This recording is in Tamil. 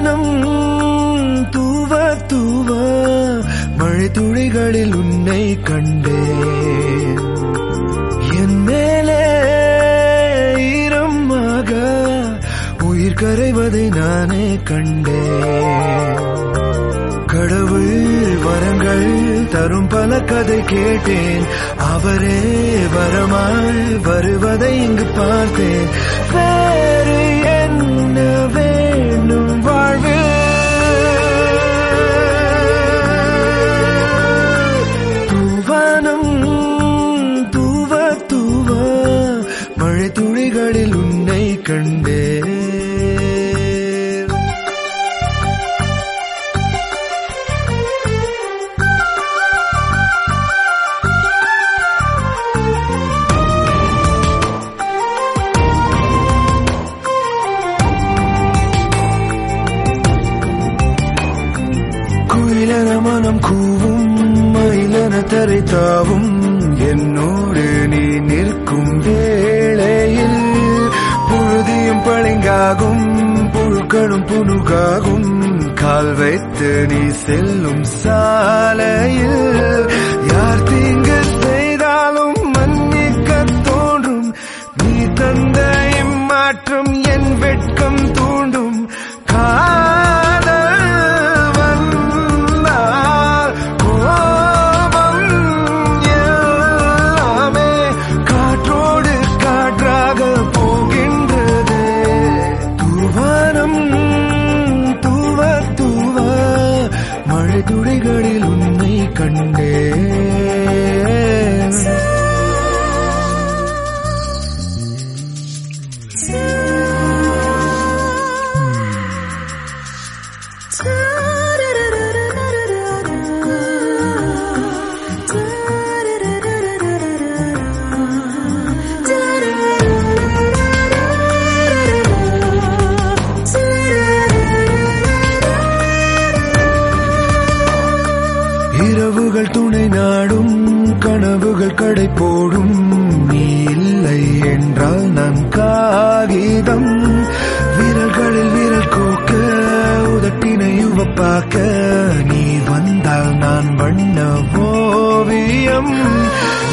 வானம் தூவ தூவ மழை துளிகளில் உன்னை கண்டேன் என் மேலே ஈரமாக உயிர் கரைவதை நானே கண்டேன் கடவுள் வரங்கள் தரும் பல கதை கேட்டேன் அவரே வரமாய் வருவதை இங்கு பார்த்தேன் வேறு என்ன வேண்டும் வாழ்வில் தூவானம் தூவ தூவ மழை துளிகளில் உன்னை கண்டேன் குயிலன மனம் கூவும் மயிலன தரை தாவும் என்னோடு நீ நிற்கும் வேளையில் புழுதியும் பளிங்காகும் புழுக்களும் புனுகாகும் கால் வைத்து நீ செல்லும் சாலையில் யார் தீங்கு செய்தாலும் மன்னிக்க தோன்றும் நீ தந்த இம்மாற்றம் என் வெட்கம் தூண்டும் காதல் வந்தால் கோபம் எல்லாமே காற்றோடு காற்றாக போகின்றது தூவானம் தூவ தூவ மழை துளிகளில் உன்னை கண்டேன் இரவுகள் துணை நாடும் கனவுகள் கடை போடும் நீ இல்லை என்றால் நான் காகிதம் விரல்களில் விரல் கோக்க உதட்டினை உவப்பாக்க நீ வந்தால் நான் வண்ண ஓவியம்